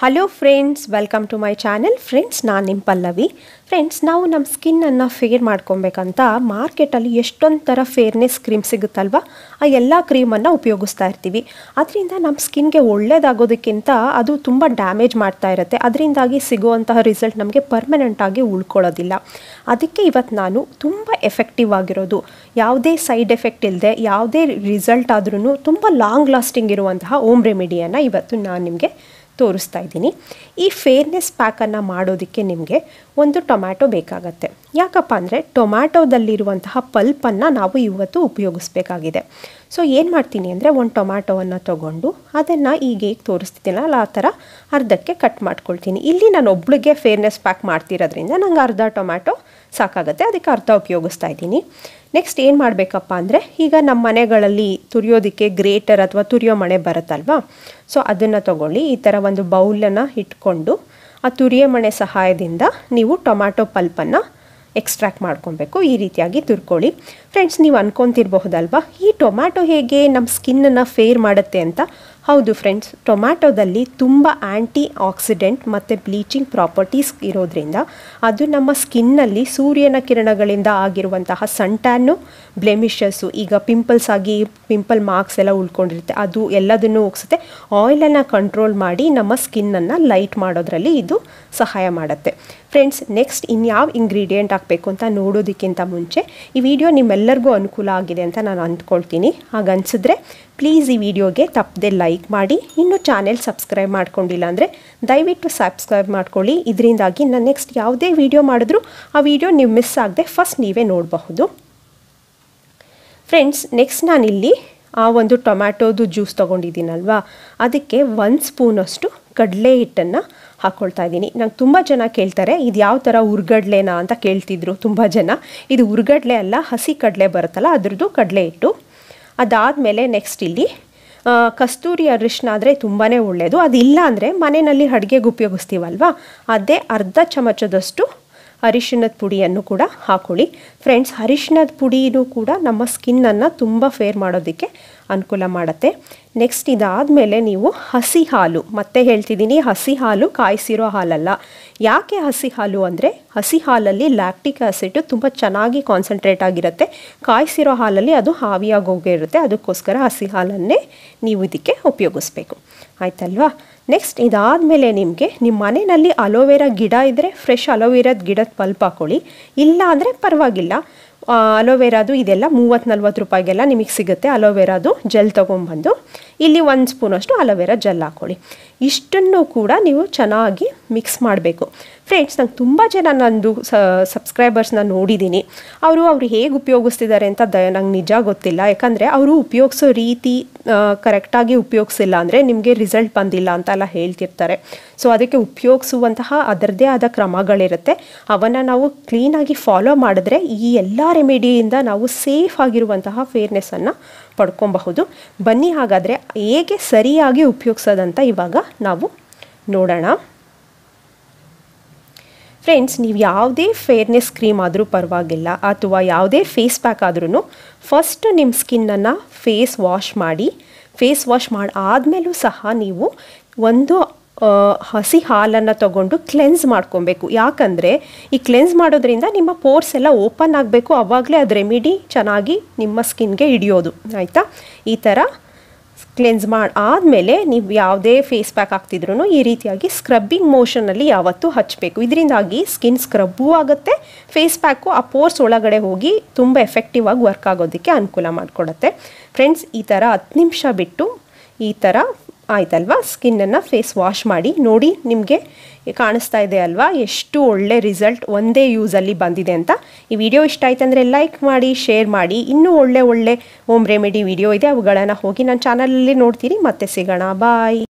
hello friends welcome to my channel friends ನಾನು ನಿಮ್ಮ Pallavi friends ನಾವು ನಮ್ಮ ಸ್ಕಿನ್ನನ್ನು ಫೇರ್ ಮಾಡ್ಕೊಬೇಕಂತ ಮಾರ್ಕೆಟಲ್ಲಿ ಎಷ್ಟೊಂದು ಥರ ಫೇರ್ನೆಸ್ ಕ್ರೀಮ್ ಸಿಗುತ್ತಲ್ವ ಆ ಎಲ್ಲ ಕ್ರೀಮನ್ನು ಉಪಯೋಗಿಸ್ತಾ ಇರ್ತೀವಿ ಅದರಿಂದ ನಮ್ಮ ಸ್ಕಿನ್ಗೆ ಒಳ್ಳೇದಾಗೋದಕ್ಕಿಂತ ಅದು ತುಂಬ ಡ್ಯಾಮೇಜ್ ಮಾಡ್ತಾ ಇರುತ್ತೆ ಅದರಿಂದಾಗಿ ಸಿಗುವಂತಹ ರಿಸಲ್ಟ್ ನಮಗೆ ಪರ್ಮನೆಂಟಾಗಿ ಉಳ್ಕೊಳ್ಳೋದಿಲ್ಲ ಅದಕ್ಕೆ ಇವತ್ತು ನಾನು ತುಂಬ ಎಫೆಕ್ಟಿವ್ ಆಗಿರೋದು ಯಾವುದೇ ಸೈಡ್ ಎಫೆಕ್ಟ್ ಇಲ್ಲದೆ ಯಾವುದೇ ರಿಸಲ್ಟ್ ಆದ್ರೂ ತುಂಬ ಲಾಂಗ್ ಲಾಸ್ಟಿಂಗ್ ಇರುವಂತಹ ಓಮ್ ರೆಮಿಡಿಯನ್ನು ಇವತ್ತು ನಾನು ನಿಮಗೆ ತೋರಿಸ್ತಾ ಇದ್ದೀನಿ ಈ ಫೇರ್ನೆಸ್ ಪ್ಯಾಕನ್ನು ಮಾಡೋದಕ್ಕೆ ನಿಮಗೆ ಒಂದು ಟೊಮ್ಯಾಟೊ ಬೇಕಾಗತ್ತೆ ಯಾಕಪ್ಪ ಅಂದರೆ ಟೊಮ್ಯಾಟೊದಲ್ಲಿರುವಂತಹ ಪಲ್ಪನ್ನು ನಾವು ಇವತ್ತು ಉಪಯೋಗಿಸ್ಬೇಕಾಗಿದೆ ಸೊ ಏನು ಮಾಡ್ತೀನಿ ಅಂದರೆ ಒಂದು ಟೊಮ್ಯಾಟೊವನ್ನು ತೊಗೊಂಡು ಅದನ್ನು ಈಗ ಹೇಗೆ ತೋರಿಸ್ತಿದ್ದೀನಲ್ಲ ಆ ಥರ ಅರ್ಧಕ್ಕೆ ಕಟ್ ಮಾಡ್ಕೊಳ್ತೀನಿ ಇಲ್ಲಿ ನಾನು ಒಬ್ಳಿಗೆ ಫೇರ್ನೆಸ್ ಪ್ಯಾಕ್ ಮಾಡ್ತಿರೋದ್ರಿಂದ ನಂಗೆ ಅರ್ಧ ಟೊಮ್ಯಾಟೊ ಸಾಕಾಗುತ್ತೆ ಅದಕ್ಕೆ ಅರ್ಧ ಉಪಯೋಗಿಸ್ತಾ ಇದ್ದೀನಿ ನೆಕ್ಸ್ಟ್ ಏನು ಮಾಡಬೇಕಪ್ಪ ಅಂದರೆ ಈಗ ನಮ್ಮ ಮನೆಗಳಲ್ಲಿ ತುರಿಯೋದಕ್ಕೆ ಗ್ರೇಟರ್ ಅಥವಾ ತುರಿಯೋ ಮಣೆ ಬರುತ್ತಲ್ವಾ ಸೊ ಅದನ್ನು ತಗೊಳ್ಳಿ ಈ ಥರ ಒಂದು ಬೌಲನ್ನು ಇಟ್ಕೊಂಡು ಆ ತುರಿಯೋ ಮಣೆ ಸಹಾಯದಿಂದ ನೀವು ಟೊಮ್ಯಾಟೊ ಪಲ್ಪನ್ನು ಎಕ್ಸ್ಟ್ರಾಕ್ಟ್ ಮಾಡ್ಕೊಬೇಕು ಈ ರೀತಿಯಾಗಿ ತುರ್ಕೊಳ್ಳಿ ಫ್ರೆಂಡ್ಸ್ ನೀವು ಅನ್ಕೊತಿರ್ಬಹುದಲ್ವಾ ಈ ಟೊಮ್ಯಾಟೊ ಹೇಗೆ ನಮ್ಮ ಸ್ಕಿನ್ನನ್ನು ಫೇರ್ ಮಾಡುತ್ತೆ ಅಂತ ಹೌದು ಫ್ರೆಂಡ್ಸ್ ಟೊಮ್ಯಾಟೊದಲ್ಲಿ ತುಂಬ ಆ್ಯಂಟಿ ಆಕ್ಸಿಡೆಂಟ್ ಮತ್ತು ಬ್ಲೀಚಿಂಗ್ ಪ್ರಾಪರ್ಟೀಸ್ ಇರೋದ್ರಿಂದ ಅದು ನಮ್ಮ ಸ್ಕಿನ್ನಲ್ಲಿ ಸೂರ್ಯನ ಕಿರಣಗಳಿಂದ ಆಗಿರುವಂತಹ ಸಣ್ಟ್ಯಾನು ಬ್ಲೆಮಿಷಸ್ಸು ಈಗ ಪಿಂಪಲ್ಸ್ ಆಗಿ ಪಿಂಪಲ್ ಮಾರ್ಕ್ಸ್ ಎಲ್ಲ ಉಳ್ಕೊಂಡಿರುತ್ತೆ ಅದು ಎಲ್ಲದನ್ನು ಹೋಗಿಸುತ್ತೆ ಆಯಿಲನ್ನು ಕಂಟ್ರೋಲ್ ಮಾಡಿ ನಮ್ಮ ಸ್ಕಿನ್ನನ್ನು ಲೈಟ್ ಮಾಡೋದ್ರಲ್ಲಿ ಇದು ಸಹಾಯ ಮಾಡುತ್ತೆ ಫ್ರೆಂಡ್ಸ್ ನೆಕ್ಸ್ಟ್ ಇನ್ಯಾವ ಇಂಗ್ರೀಡಿಯೆಂಟ್ ಹಾಕಬೇಕು ಅಂತ ನೋಡೋದಕ್ಕಿಂತ ಮುಂಚೆ ಈ ವಿಡಿಯೋ ನಿಮ್ಮೆಲ್ಲರಿಗೂ ಅನುಕೂಲ ಆಗಿದೆ ಅಂತ ನಾನು ಅಂದ್ಕೊಳ್ತೀನಿ ಹಾಗೆ ಅನಿಸಿದ್ರೆ ಪ್ಲೀಸ್ ಈ ವಿಡಿಯೋಗೆ ತಪ್ಪದೆ ಲೈಕ್ ಮಾಡಿ ಇನ್ನೂ ಚಾನೆಲ್ ಸಬ್ಸ್ಕ್ರೈಬ್ ಮಾಡ್ಕೊಂಡಿಲ್ಲ ಅಂದರೆ ದಯವಿಟ್ಟು ಸಬ್ಸ್ಕ್ರೈಬ್ ಮಾಡ್ಕೊಳ್ಳಿ ಇದರಿಂದಾಗಿ ನಾನು ನೆಕ್ಸ್ಟ್ ಯಾವುದೇ ವಿಡಿಯೋ ಮಾಡಿದ್ರೂ ಆ ವಿಡಿಯೋ ನೀವು ಮಿಸ್ ಆಗದೆ ಫಸ್ಟ್ ನೀವೇ ನೋಡಬಹುದು ಫ್ರೆಂಡ್ಸ್ ನೆಕ್ಸ್ಟ್ ನಾನಿಲ್ಲಿ ಆ ಒಂದು ಟೊಮ್ಯಾಟೋದು ಜ್ಯೂಸ್ ತೊಗೊಂಡಿದ್ದೀನಲ್ವಾ ಅದಕ್ಕೆ ಒಂದು ಸ್ಪೂನಷ್ಟು ಕಡಲೆ ಹಿಟ್ಟನ್ನು ಹಾಕ್ಕೊಳ್ತಾ ಇದ್ದೀನಿ ನಂಗೆ ತುಂಬ ಜನ ಕೇಳ್ತಾರೆ ಇದು ಯಾವ ಥರ ಉರ್ಗಡ್ಲೆನಾ ಅಂತ ಕೇಳ್ತಿದ್ರು ತುಂಬ ಜನ ಇದು ಉರ್ಗಡ್ಲೆ ಅಲ್ಲ ಹಸಿ ಕಡಲೆ ಬರುತ್ತಲ್ಲ ಅದ್ರದ್ದು ಕಡಲೆ ಹಿಟ್ಟು ಅದಾದಮೇಲೆ ನೆಕ್ಸ್ಟ್ ಇಲ್ಲಿ ಕಸ್ತೂರಿ ಅರಿಶಿನ ಆದರೆ ತುಂಬಾ ಒಳ್ಳೆಯದು ಅದಿಲ್ಲ ಅಂದರೆ ಮನೆಯಲ್ಲಿ ಅಡುಗೆಗೆ ಉಪಯೋಗಿಸ್ತೀವಲ್ವಾ ಅದೇ ಅರ್ಧ ಚಮಚದಷ್ಟು ಅರಿಶಿಣದ ಪುಡಿಯನ್ನು ಕೂಡ ಹಾಕೊಳ್ಳಿ ಫ್ರೆಂಡ್ಸ್ ಅರಿಶಿಣದ ಪುಡಿನೂ ಕೂಡ ನಮ್ಮ ಸ್ಕಿನ್ನನ್ನು ತುಂಬ ಫೇರ್ ಮಾಡೋದಕ್ಕೆ ಅನುಕೂಲ ಮಾಡುತ್ತೆ ನೆಕ್ಸ್ಟ್ ಇದಾದಮೇಲೆ ನೀವು ಹಸಿ ಹಾಲು ಮತ್ತೆ ಹೇಳ್ತಿದ್ದೀನಿ ಹಸಿ ಹಾಲು ಕಾಯಿಸಿರೋ ಹಾಲಲ್ಲ ಯಾಕೆ ಹಸಿ ಹಾಲು ಅಂದರೆ ಹಸಿ ಹಾಲಲ್ಲಿ ಲ್ಯಾಕ್ಟಿಕ್ ಆ್ಯಸಿಡ್ ತುಂಬ ಚೆನ್ನಾಗಿ ಕಾನ್ಸಂಟ್ರೇಟ್ ಆಗಿರುತ್ತೆ ಕಾಯಿಸಿರೋ ಹಾಲಲ್ಲಿ ಅದು ಹಾವಿಯಾಗಿ ಹೋಗಿರುತ್ತೆ ಅದಕ್ಕೋಸ್ಕರ ಹಸಿ ಹಾಲನ್ನೇ ನೀವು ಇದಕ್ಕೆ ಉಪಯೋಗಿಸ್ಬೇಕು ಆಯ್ತಲ್ವಾ ನೆಕ್ಸ್ಟ್ ಇದಾದಮೇಲೆ ನಿಮಗೆ ನಿಮ್ಮ ಮನೆಯಲ್ಲಿ ಅಲೋವೆರಾ ಗಿಡ ಇದ್ದರೆ ಫ್ರೆಶ್ ಅಲೋವೆರಾದ ಗಿಡದ ಪಲ್ಪ್ ಹಾಕೊಳ್ಳಿ ಇಲ್ಲ ಅಂದರೆ ಪರವಾಗಿಲ್ಲ ಅಲೋವೆರಾದು ಇದೆಲ್ಲ ಮೂವತ್ತು ನಲ್ವತ್ತು ರೂಪಾಯಿಗೆಲ್ಲ ನಿಮಗೆ ಸಿಗುತ್ತೆ ಅಲೋವೆರಾದು ಜೆಲ್ ತೊಗೊಂಬಂದು ಇಲ್ಲಿ ಒಂದು ಸ್ಪೂನಷ್ಟು ಅಲೋವೆರಾ ಜೆಲ್ ಹಾಕ್ಕೊಳ್ಳಿ ಇಷ್ಟನ್ನು ಕೂಡ ನೀವು ಚೆನ್ನಾಗಿ ಮಿಕ್ಸ್ ಮಾಡಬೇಕು ಫ್ರೆಂಡ್ಸ್ ನಂಗೆ ತುಂಬ ಜನ ನಂದು ಸಬ್ಸ್ಕ್ರೈಬರ್ಸ್ನ ನೋಡಿದ್ದೀನಿ ಅವರು ಅವರು ಹೇಗೆ ಉಪಯೋಗಿಸ್ತಿದ್ದಾರೆ ಅಂತ ದ ನಂಗೆ ನಿಜ ಗೊತ್ತಿಲ್ಲ ಯಾಕಂದರೆ ಅವರು ಉಪಯೋಗಿಸೋ ರೀತಿ ಕರೆಕ್ಟಾಗಿ ಉಪಯೋಗಿಸಿಲ್ಲ ಅಂದರೆ ನಿಮಗೆ ರಿಸಲ್ಟ್ ಬಂದಿಲ್ಲ ಅಂತೆಲ್ಲ ಹೇಳ್ತಿರ್ತಾರೆ ಸೊ ಅದಕ್ಕೆ ಉಪಯೋಗಿಸುವಂತಹ ಅದರದ್ದೇ ಆದ ಕ್ರಮಗಳಿರುತ್ತೆ ಅವನ್ನು ನಾವು ಕ್ಲೀನಾಗಿ ಫಾಲೋ ಮಾಡಿದ್ರೆ ಈ ಎಲ್ಲ ರೆಮಿಡಿಯಿಂದ ನಾವು ಸೇಫ್ ಆಗಿರುವಂತಹ ಫೇರ್ನೆಸ್ಸನ್ನು ಪಡ್ಕೊಬಹುದು ಬನ್ನಿ ಹಾಗಾದರೆ ಹೇಗೆ ಸರಿಯಾಗಿ ಉಪಯೋಗಿಸೋದಂತ ಇವಾಗ ನಾವು ನೋಡೋಣ ಫ್ರೆಂಡ್ಸ್ ನೀವು ಯಾವುದೇ ಫೇರ್ನೆಸ್ ಕ್ರೀಮ್ ಆದರೂ ಪರವಾಗಿಲ್ಲ ಅಥವಾ ಯಾವುದೇ ಫೇಸ್ ಪ್ಯಾಕ್ ಆದ್ರೂ ಫಸ್ಟ್ ನಿಮ್ಮ ಸ್ಕಿನ್ನನ್ನು ಫೇಸ್ ವಾಶ್ ಮಾಡಿ ಫೇಸ್ ವಾಶ್ ಮಾಡಿ ಆದಮೇಲೂ ಸಹ ನೀವು ಒಂದು ಹಸಿ ಹಾಲನ್ನು ತಗೊಂಡು ಕ್ಲೆನ್ಸ್ ಮಾಡ್ಕೊಬೇಕು ಯಾಕಂದರೆ ಈ ಕ್ಲೆನ್ಸ್ ಮಾಡೋದ್ರಿಂದ ನಿಮ್ಮ ಪೋರ್ಸ್ ಎಲ್ಲ ಓಪನ್ ಆಗಬೇಕು ಆವಾಗಲೇ ಅದು ರೆಮಿಡಿ ಚೆನ್ನಾಗಿ ನಿಮ್ಮ ಸ್ಕಿನ್ಗೆ ಹಿಡಿಯೋದು ಆಯಿತಾ ಈ ಥರ ಕ್ಲೆನ್ಸ್ ಮಾಡಿ ಆದಮೇಲೆ ನೀವು ಯಾವುದೇ ಫೇಸ್ ಪ್ಯಾಕ್ ಹಾಕ್ತಿದ್ರು ಈ ರೀತಿಯಾಗಿ ಸ್ಕ್ರಬ್ಬಿಂಗ್ ಮೋಷನಲ್ಲಿ ಯಾವತ್ತೂ ಹಚ್ಚಬೇಕು ಇದರಿಂದಾಗಿ ಸ್ಕಿನ್ ಸ್ಕ್ರಬ್ಬೂ ಆಗುತ್ತೆ ಫೇಸ್ ಪ್ಯಾಕು ಆ ಪೋರ್ಸ್ ಒಳಗಡೆ ಹೋಗಿ ತುಂಬ ಎಫೆಕ್ಟಿವ್ ಆಗಿ ವರ್ಕ್ ಆಗೋದಕ್ಕೆ ಅನುಕೂಲ ಮಾಡಿಕೊಡುತ್ತೆ ಫ್ರೆಂಡ್ಸ್ ಈ ಥರ ಹತ್ತು ನಿಮಿಷ ಬಿಟ್ಟು ಈ ಥರ ಆಯ್ತಲ್ವಾ ಸ್ಕಿನ್ನನ್ನು ಫೇಸ್ ವಾಶ್ ಮಾಡಿ ನೋಡಿ ನಿಮಗೆ ಕಾಣಿಸ್ತಾ ಇದೆ ಅಲ್ವಾ ಎಷ್ಟು ಒಳ್ಳೆ ರಿಸಲ್ಟ್ ಒಂದೇ ಯೂಸಲ್ಲಿ ಬಂದಿದೆ ಅಂತ ಈ ವಿಡಿಯೋ ಇಷ್ಟ ಆಯ್ತು ಅಂದರೆ ಲೈಕ್ ಮಾಡಿ ಶೇರ್ ಮಾಡಿ ಇನ್ನೂ ಒಳ್ಳೆ ಒಳ್ಳೆ ಹೋಮ್ ರೆಮಿಡಿ ವಿಡಿಯೋ ಇದೆ ಅವುಗಳನ್ನು ಹೋಗಿ ನನ್ನ ಚಾನಲಲ್ಲಿ ನೋಡ್ತೀರಿ ಮತ್ತೆ ಸಿಗೋಣ ಬಾಯ್